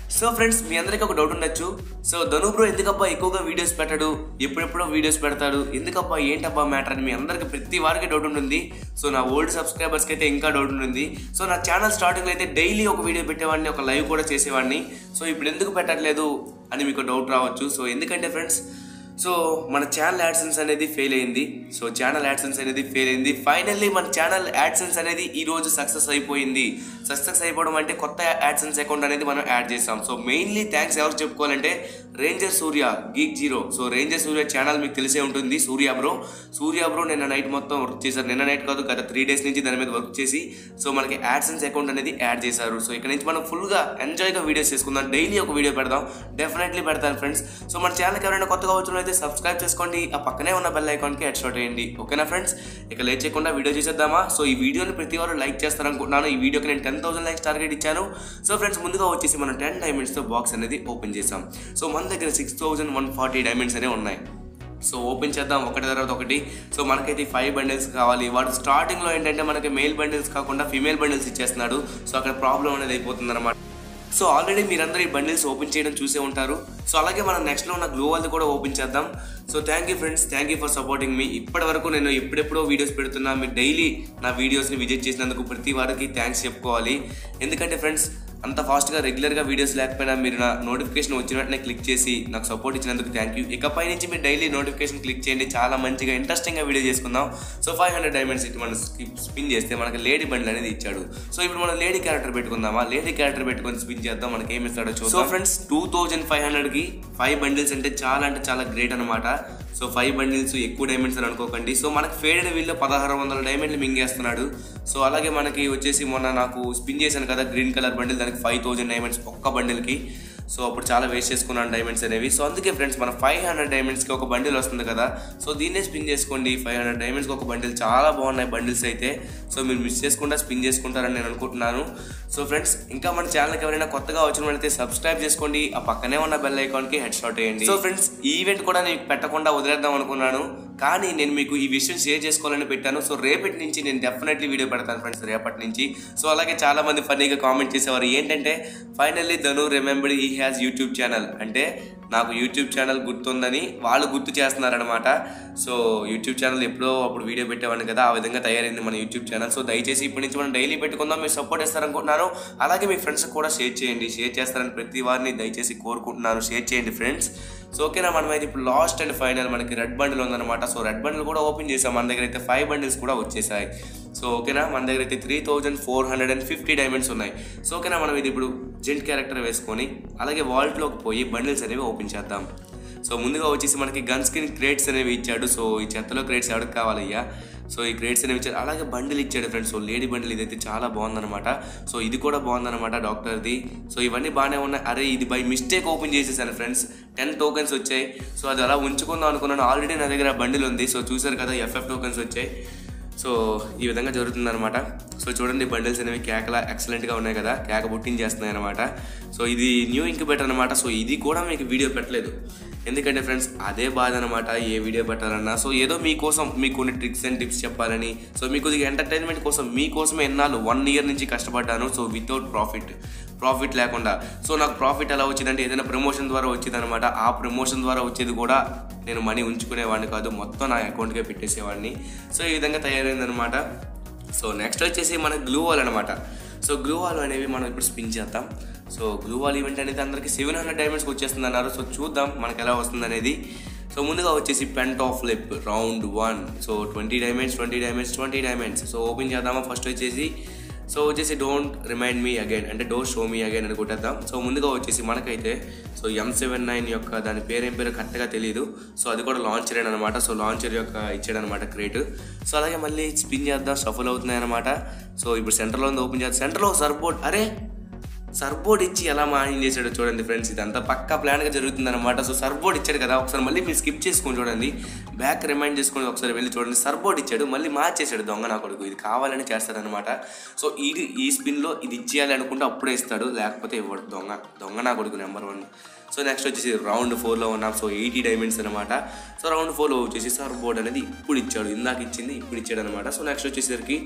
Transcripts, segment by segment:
so friends మీ అందరికీ ఒక doubt ఉండొచ్చు సో ధను బ్రో ఎందుకబ్బా ఎక్కువగా వీడియోస్ పెట్టడు ఎప్పుడెప్పుడో వీడియోస్ పెడతాడు ఎందుకబ్బా ఏంటబ్బా మ్యాటర్ అని మీ అందరికి ప్రతి వారికి డౌట్ ఉంటుంది సో నా ఓల్డ్ సబ్స్క్రైబర్స్కి అయితే ఇంకా డౌట్ ఉంటుంది సో నా ఛానల్ స్టార్టింగ్లో అయితే డైలీ ఒక వీడియో పెట్టేవాడిని ఒక లైవ్ కూడా చేసేవాడిని సో ఇప్పుడు ఎందుకు పెట్టట్లేదు అని మీకు డౌట్ రావచ్చు సో ఎందుకంటే ఫ్రెండ్స్ సో మన ఛానల్ యాడ్సెన్స్ అనేది ఫెయిల్ అయింది సో ఛానల్ యాడ్సెన్స్ అనేది ఫెయిల్ అయింది ఫైనల్లీ మన ఛానల్ యాడ్సెన్స్ అనేది ఈ రోజు సక్సెస్ అయిపోయింది సక్సెస్ అయిపోవడం అంటే కొత్త యాడ్సెన్స్ అకౌంట్ అనేది మనం యాడ్ చేస్తాం సో మెయిన్లీ థ్యాంక్స్ ఎవరు చెప్పుకోవాలంటే Ranger Surya Geek Zero so Ranger Surya channel మీకు తెలిసే ఉంటుంది సూర్య బ్రో సూర్య బ్రో నిన్న నైట్ మొత్తం వర్క్ చేశారు నిన్న నైట్ కాదు గత త్రీ డేస్ నుంచి దాని మీద వర్క్ చేసి సో మనకి యాడ్సెన్స్ అకౌంట్ అనేది యాడ్ చేశారు సో ఇక్కడ నుంచి మనం ఫుల్గా ఎంజాయ్గా వీడియోస్ చేసుకుందాం డైలీ ఒక వీడియో పెడదాం డెఫినెట్లీ పెడతాను ఫ్రెండ్స్ సో మన ఛానల్కి ఎవరైనా కొత్తగా వచ్చిన అయితే సబ్స్క్రైబ్ చేసుకోండి ఆ పక్కనే ఉన్న బెల్ ఐకాన్కి హెడ్ షాట్ వేయండి ఓకేనా ఫ్రెండ్స్ ఇక లేట్ చేయకుండా వీడియో చేసేద్దామా సో ఈ వీడియోని ప్రతి వారు లైక్ చేస్తారనుకుంటున్నాను ఈ వీడియోకి నేను టెన్ థౌసండ్ లైక్స్ టార్గెట్ ఇచ్చాను సో ఫ్రెండ్స్ ముందుగా వచ్చేసి మనం టెన్ డైమండ్స్తో బాక్స్ అనేది ఓపెన్ చేసాం సో మన దగ్గర six thousand one forty diamonds అనేవి ఉన్నాయి సో ఓపెన్ చేద్దాం ఒకటి తర్వాత ఒకటి సో మనకైతే ఫైవ్ బండిల్స్ కావాలి వాడు స్టార్టింగ్లో ఏంటంటే మనకి మేల్ బండిల్స్ కాకుండా ఫీమేల్ బండిల్స్ ఇచ్చేస్తున్నాడు సో అక్కడ ప్రాబ్లం అనేది అయిపోతుంది అనమాట సో ఆల్రెడీ మీరందరూ ఈ బండిల్స్ ఓపెన్ చేయడం చూసే ఉంటారు సో అలాగే మనం నెక్స్ట్లో ఉన్న గ్లో వాళ్ళది కూడా ఓపెన్ చేద్దాం so thank you friends thank you for supporting మీ ఇప్పటి వరకు నేను ఎప్పుడెప్పుడో వీడియోస్ పెడుతున్నా మీరు డైలీ నా వీడియోస్ని విజిట్ చేసినందుకు ప్రతి వారికి థ్యాంక్స్ చెప్పుకోవాలి ఎందుకంటే ఫ్రెండ్స్ అంత ఫాస్ట్గా రెగ్యులర్గా వీడియోస్ లేకపోయినా మీరు నా నోటిఫికేషన్ వచ్చిన వెంటనే క్లిక్ చేసి నాకు సపోర్ట్ ఇచ్చినందుకు థ్యాంక్ యూ ఇకపై నుంచి మీరు డైలీ నోటిఫికేషన్ క్లిక్ చేయండి చాలా మంచిగా ఇంట్రెస్టింగ్గా వీడియో చేసుకుందాం సో ఫైవ్ హండ్రెడ్ డైమండ్స్ ఇటు మనం స్పిన్ చేస్తే మనకి లేడీ బండ్లు అనేది ఇచ్చాడు సో ఇప్పుడు మనం లేడీ క్యారెక్టర్ పెట్టుకుందామా లేడీ క్యారెక్టర్ పెట్టుకొని స్పిన్ చేద్దాం మనకి ఏమి ఇస్తాడో చూద్దాం so friends two thousand five హండ్రెడ్కి ఫైవ్ బండిల్స్ అంటే చాలా అంటే చాలా గ్రేట్ అనమాట సో ఫైవ్ బండిల్స్ ఎక్కువ డైమండ్స్ అని అనుకోకండి సో మనకి ఫేడెడ్ వీల్లో పదహారు వందల డైమండ్లు మింగేస్తున్నాడు సో అలాగే మనకి వచ్చేసి మొన్న నాకు స్పిన్ చేశాను కదా గ్రీన్ కలర్ బండిల్ దానికి ఫైవ్ థౌజండ్ డైమండ్స్ ఒక్క బండిల్కి సో అప్పుడు చాలా వేస్ట్ చేసుకున్నాను డైమండ్స్ అనేవి సో అందుకే ఫ్రెండ్స్ మన ఫైవ్ హండ్రెడ్ డైమండ్స్కి ఒక బండిల్ వస్తుంది కదా సో దీన్నే స్పిన్ చేసుకోండి ఫైవ్ హండ్రెడ్ డైమండ్స్కి ఒక బండిల్ చాలా బాగున్నాయి బండిల్స్ అయితే సో మీరు మిస్ చేసుకుంటా స్పిన్ చేసుకుంటారని నేను అనుకుంటున్నాను సో ఫ్రెండ్స్ ఇంకా మన ఛానల్కి ఎవరైనా కొత్తగా వచ్చిన వాళ్ళైతే సబ్స్క్రైబ్ చేసుకోండి ఆ పక్కనే ఉన్న బెల్ ఐకాన్కి హెడ్ షాట్ వేయండి సో ఫ్రెండ్స్ ఈ ఈవెంట్ కూడా నేను పెట్టకుండా వదిలేద్దాం అనుకున్నాను కానీ నేను మీకు ఈ విషయం షేర్ చేసుకోవాలని పెట్టాను సో రేపటి నుంచి నేను డెఫినెట్లీ వీడియో పెడతాను ఫ్రెండ్స్ రేపటి నుంచి సో అలాగే చాలా మంది ఫన్నీగా కామెంట్ చేసేవారు ఏంటంటే ఫైనల్లీ ధను రిమెంబర్ ఈ హ్యాస్ యూట్యూబ్ ఛానల్ అంటే నాకు యూట్యూబ్ ఛానల్ గుర్తుందని వాళ్ళు గుర్తు చేస్తున్నారనమాట సో యూట్యూబ్ ఛానల్ ఎప్పుడో అప్పుడు వీడియో పెట్టేవాడిని కదా ఆ విధంగా తయారైంది మన యూట్యూబ్ ఛానల్ సో దయచేసి ఇప్పటి నుంచి మనం డైలీ పెట్టుకుందాం మీరు సపోర్ట్ ఇస్తారనుకుంటున్నాను అలాగే మీ ఫ్రెండ్స్కి కూడా షేర్ చేయండి షేర్ చేస్తారని ప్రతి వారిని దయచేసి కోరుకుంటున్నాను షేర్ చేయండి ఫ్రెండ్స్ సో ఓకేనా మనం అయితే ఇప్పుడు లాస్ట్ అండ్ ఫైనల్ మనకి రెడ్ బండిల్ ఉందన్నమాట సో రెడ్ బండిల్ కూడా ఓపెన్ చేసాం మన దగ్గర అయితే ఫైవ్ బండిల్స్ కూడా వచ్చేసాయి సో ఓకేనా మన దగ్గర అయితే three thousand four hundred and fifty diamonds ఉన్నాయి సో ఓకేనా మనం ఇది ఇప్పుడు జెంట్ క్యారెక్టర్ వేసుకొని అలాగే వాల్ట్లోకి పోయి బండిల్స్ అనేవి ఓపెన్ చేద్దాం సో ముందుగా వచ్చేసి మనకి గన్ స్కిన్ క్రేట్స్ అనేవి ఇచ్చాడు సో ఈ చెత్తలో క్రేట్స్ ఎవరికి కావాలయ్యా సో ఈ క్రేట్స్ అనేవి ఇచ్చాడు అలాగే బండిల్ ఇచ్చాడు ఫ్రెండ్స్ సో లేడీ బండిల్ ఇదైతే చాలా బాగుందన్నమాట సో ఇది కూడా బాగుందన్నమాట డాక్టర్ది సో ఇవన్నీ బాగానే ఉన్నాయి అరే ఇది బై మిస్టేక్ ఓపెన్ చేసేసాను ఫ్రెండ్స్ టెన్ టోకెన్స్ వచ్చాయి సో అది అలా ఉంచుకుందాం అనుకున్నాను ఆల్రెడీ నా దగ్గర బండిల్ ఉంది సో చూసారు కదా ఎఫ్ఎఫ్ టోకెన్స్ వచ్చాయి సో ఈ విధంగా జరుగుతుంది అనమాట సో చూడండి బండిల్స్ అనేవి కేకలా ఎక్సలెంట్గా ఉన్నాయి కదా కేక పుట్టించేస్తున్నాయి అనమాట సో ఇది న్యూ ఇంక్యుబేటర్ అనమాట సో ఇది కూడా మీకు వీడియో పెట్టలేదు ఎందుకంటే ఫ్రెండ్స్ అదే బాధ అనమాట ఏ వీడియో పెట్టాలన్నా సో ఏదో మీకోసం మీకు కొన్ని ట్రిక్స్ అండ్ టిప్స్ చెప్పాలని సో మీకు ఇది ఎంటర్టైన్మెంట్ కోసం మీకోసమే ఎన్నాళ్ళు వన్ ఇయర్ నుంచి కష్టపడ్డాను సో వితౌట్ ప్రాఫిట్ ప్రాఫిట్ లేకుండా సో నాకు ప్రాఫిట్ ఎలా వచ్చిందంటే ఏదైనా ప్రమోషన్ ద్వారా వచ్చేది అనమాట ఆ ప్రమోషన్ ద్వారా వచ్చేది కూడా నేను మనీ ఉంచుకునేవాడిని కాదు మొత్తం నా అకౌంట్కే పెట్టేసేవాడిని సో ఈ విధంగా తయారైందనమాట సో నెక్స్ట్ వచ్చేసి మనకి గ్లూ వాల్ అనమాట సో గ్లూ వాల్ అనేవి మనం ఇప్పుడు స్పిన్ చేద్దాం సో గ్లూ వాల్ ఈవెంట్ అనేది అందరికి సెవెన్ హండ్రెడ్ డైమండ్స్కి వచ్చేస్తుంది అన్నారు సో చూద్దాం మనకి ఎలా వస్తుంది అనేది సో ముందుగా వచ్చేసి పెంట్ ఆఫ్ లిప్ round one so twenty diamonds twenty diamonds twenty diamonds so open చేద్దామా ఫస్ట్ వచ్చేసి సో వచ్చేసి డోంట్ రిమైండ్ మీ అగైన్ అంటే డోంట్ షో మీ అగైన్ అని కొట్టేద్దాం సో ముందుగా వచ్చేసి మనకైతే సో ఎం సెవెన్ నైన్ యొక్క దాని పేరు ఏం పేరు కరెక్ట్గా తెలియదు సో అది కూడా లాంచర్ అనమాట సో లాంచర్ యొక్క ఇచ్చాడనమాట క్రేట్ సో అలాగే మళ్ళీ స్పిన్ చేద్దాం షఫుల్ అవుతున్నాయి అనమాట సో ఇప్పుడు సెంటర్లో ఉంది ఓపెన్ చేద్దాం సెంటర్లో సర్బోర్డ్ అరే సర్బోర్డ్ ఇచ్చి ఎలా మాయం చేశాడో చూడండి ఫ్రెండ్స్ ఇదంతా పక్కా ప్లాన్గా జరుగుతుంది అనమాట సో సర్బోర్డ్ ఇచ్చాడు కదా ఒకసారి మళ్ళీ మీరు స్కిప్ చేసుకొని చూడండి బ్యాక్ రిమైండ్ చేసుకొని ఒకసారి వెళ్ళి చూడండి సర్బోర్డ్ ఇచ్చాడు మళ్ళీ మార్చేసాడు దొంగ నా కొడుకు ఇది కావాలని చేస్తాడనమాట సో ఇది ఈ స్పిన్లో ఇది ఇచ్చేయాలి అనుకుంటే అప్పుడే ఇస్తాడు లేకపోతే ఇవ్వడు దొంగ దొంగ నా కొడుకు నెంబర్ వన్ సో నెక్స్ట్ వచ్చేసి రౌండ్ ఫోర్లో ఉన్నాం సో ఎయిటీ డైమండ్స్ అనమాట సో రౌండ్ ఫోర్లో వచ్చేసి సర్బోర్డ్ అనేది ఇప్పుడు ఇచ్చాడు ఇందాక ఇచ్చింది ఇప్పుడు ఇచ్చాడు అనమాట సో నెక్స్ట్ వచ్చేసరికి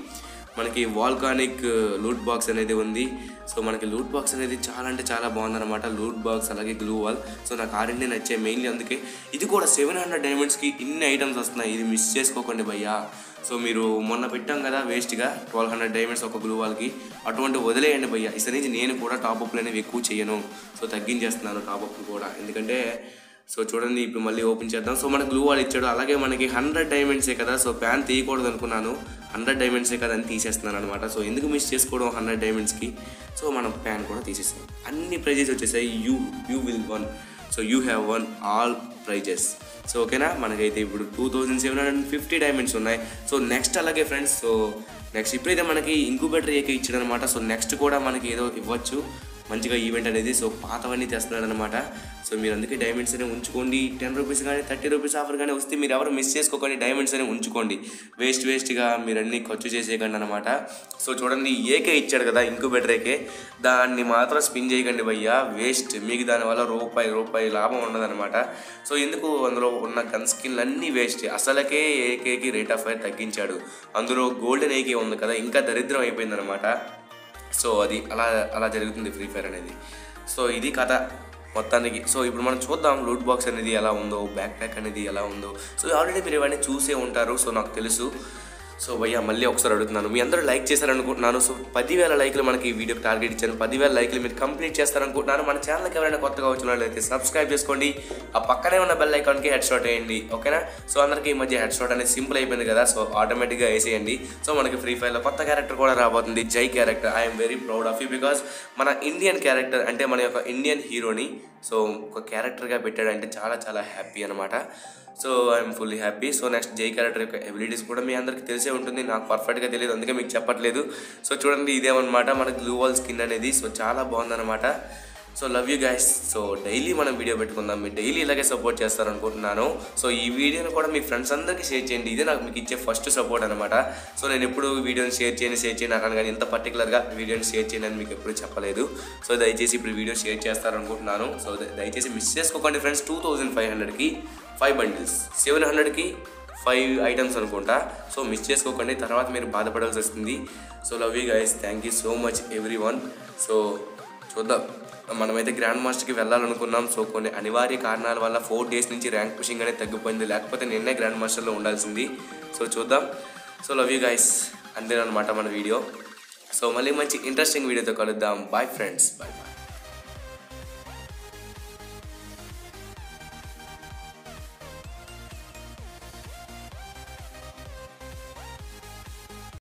మనకి వాల్కానిక్ లూట్ బాక్స్ అనేది ఉంది సో మనకి లూట్ బాక్స్ అనేది చాలా అంటే చాలా బాగుందన్నమాట లూట్ బాక్స్ అలాగే గ్లూ వాల్ సో నాకు ఆ రెండే నచ్చాయి మెయిన్లీ అందుకే ఇది కూడా సెవెన్ హండ్రెడ్ డైమండ్స్కి ఇన్ని ఐటమ్స్ వస్తున్నాయి ఇది మిస్ చేసుకోకండి భయ్యా సో మీరు మొన్న పెట్టాం కదా వేస్ట్గా ట్వెల్వ్ హండ్రెడ్ డైమండ్స్ ఒక గ్లూ వాల్కి అటువంటి వదిలేయండి భయ్య ఈసారి నుంచి నేను కూడా టాప్అప్లు అనేవి ఎక్కువ చేయను సో తగ్గించేస్తున్నాను టాప్అప్ కూడా ఎందుకంటే సో చూడండి ఇప్పుడు మళ్ళీ ఓపెన్ చేద్దాం సో మనకు గ్లూ వాల్ ఇచ్చాడు అలాగే మనకి హండ్రెడ్ డైమండ్సే కదా సో ప్యాన్ తీయకూడదు అనుకున్నాను హండ్రెడ్ డైమండ్సే కదా అని తీసేస్తున్నాను అనమాట సో ఎందుకు మిస్ చేసుకోవడం హండ్రెడ్ డైమండ్స్కి సో మనం ప్యాన్ కూడా తీసేస్తాం అన్ని ప్రైజెస్ వచ్చేసాయి you you will won so you have won all prizes so ఓకేనా మనకైతే ఇప్పుడు two thousand seven hundred fifty diamonds ఉన్నాయి సో నెక్స్ట్ అలాగే ఫ్రెండ్స్ సో నెక్స్ట్ ఇప్పుడైతే మనకి ఇంక్యుబేటర్ ఏకే ఇచ్చాడనమాట సో నెక్స్ట్ కూడా మనకి ఏదో ఇవ్వచ్చు మంచిగా ఈవెంట్ అనేది సో పాతవన్నీ తెస్తున్నాడు అనమాట సో మీరు అందుకే డైమండ్స్ అనే ఉంచుకోండి టెన్ రూపీస్ కానీ థర్టీ రూపీస్ ఆఫర్ కానీ వస్తే మీరు ఎవరు మిస్ చేసుకోకండి డైమండ్స్ అనే ఉంచుకోండి వేస్ట్ వేస్ట్గా మీరు అన్ని ఖర్చు చేసేయకండి అనమాట సో చూడండి ఏకే ఇచ్చాడు కదా ఇంక్యుబేటర్ ఏకే దాన్ని మాత్రం స్పిన్ చేయకండి భయ్యా వేస్ట్ మీకు దానివల్ల రూపాయి రూపాయి లాభం ఉండదన్నమాట సో ఎందుకు అందులో ఉన్న గన్ స్కిన్లు అన్నీ వేస్ట్ అసలకే ఏకేకి రేట్ ఆఫ్ ఫైర్ తగ్గించాడు అందులో గోల్డెన్ ఏకే ఉంది కదా ఇంకా దరిద్రం అయిపోయిందనమాట సో అది అలా అలా జరుగుతుంది ఫ్రీ ఫైర్ అనేది సో ఇది కథ మొత్తానికి సో ఇప్పుడు మనం చూద్దాం లూట్ బాక్స్ అనేది ఎలా ఉందో బ్యాక్ ప్యాక్ అనేది ఎలా ఉందో సో ఆల్రెడీ మీరు ఇవన్నీ చూసే ఉంటారు సో నాకు తెలుసు సో భయ్యా మళ్ళీ ఒకసారి అడుగుతున్నాను మీ అందరూ లైక్ చేశారనుకుంటున్నాను సో పదివేల లైక్లు మనకి ఈ వీడియోకి టార్గెట్ ఇచ్చాను పదివేల లైక్లు మీరు కంప్లీట్ చేస్తారనుకుంటున్నాను మన ఛానల్కి ఎవరైనా కొత్తగా వచ్చినట్లయితే సబ్స్క్రైబ్ చేసుకోండి ఆ పక్కనే ఉన్న బెల్ ఐకాన్కి హెడ్ షాట్ వేయండి ఓకేనా సో అందరికీ ఈ మధ్య హెడ్ షాట్ అనేది సింపుల్ అయిపోయింది కదా సో ఆటోమేటిక్గా వేసేయండి సో మనకి ఫ్రీ ఫైర్లో కొత్త క్యారెక్టర్ కూడా రాబోతుంది Jai character I'm very proud of you because మన ఇండియన్ క్యారెక్టర్ అంటే మన యొక్క ఇండియన్ హీరోని సో ఒక క్యారెక్టర్గా పెట్టాడంటే చాలా చాలా హ్యాపీ అనమాట so I'm fully happy so next Jai character యొక్క ఎబిలిటీస్ కూడా మీ అందరికీ తెలిసే ఉంటుంది నాకు పర్ఫెక్ట్గా తెలియదు అందుకే మీకు చెప్పట్లేదు సో చూడండి ఇదేమన్నమాట మనకి గ్లూ వాల్ స్కిన్ అనేది సో చాలా బాగుందన్నమాట so love you guys so daily మనం వీడియో పెట్టుకుందాం మీరు డైలీ ఇలాగే సపోర్ట్ చేస్తారనుకుంటున్నాను సో ఈ వీడియోని కూడా మీ ఫ్రెండ్స్ అందరికీ షేర్ చేయండి ఇదే నాకు మీకు ఇచ్చే ఫస్ట్ సపోర్ట్ అనమాట సో నేను ఎప్పుడు వీడియోని షేర్ చేయని షేర్ చేయని అన్నాను కానీ ఇంత పర్టికులర్గా వీడియోని షేర్ చేయని అని మీకు ఎప్పుడు చెప్పలేదు సో దయచేసి ఇప్పుడు వీడియో షేర్ చేస్తారనుకుంటున్నాను సో ద- దయచేసి మిస్ చేసుకోకండి ఫ్రెండ్స్ టూ థౌజండ్ ఫైవ్ హండ్రెడ్కి ఫైవ్ బండిల్స్ సెవెన్ హండ్రెడ్కి ఫైవ్ ఐటమ్స్ అనుకుంటా సో మిస్ చేసుకోకండి తర్వాత మీరు బాధపడాల్సి వస్తుంది so love you guys thank you so much every one so చూద్దాం మనమైతే గ్రాండ్ మాస్టర్కి వెళ్ళాలనుకున్నాం సో కొన్ని అనివార్య కారణాల వల్ల ఫోర్ డేస్ నుంచి ర్యాంక్ పుషింగ్ అనేది తగ్గిపోయింది లేకపోతే నిన్నే గ్రాండ్ మాస్టర్లో ఉండాల్సింది సో చూద్దాం సో లవ్ యూ గైస్ అంతేనమాట మన వీడియో సో మళ్ళీ మంచి ఇంట్రెస్టింగ్ వీడియోతో కలుద్దాం బాయ్ ఫ్రెండ్స్ బాయ్ బాయ్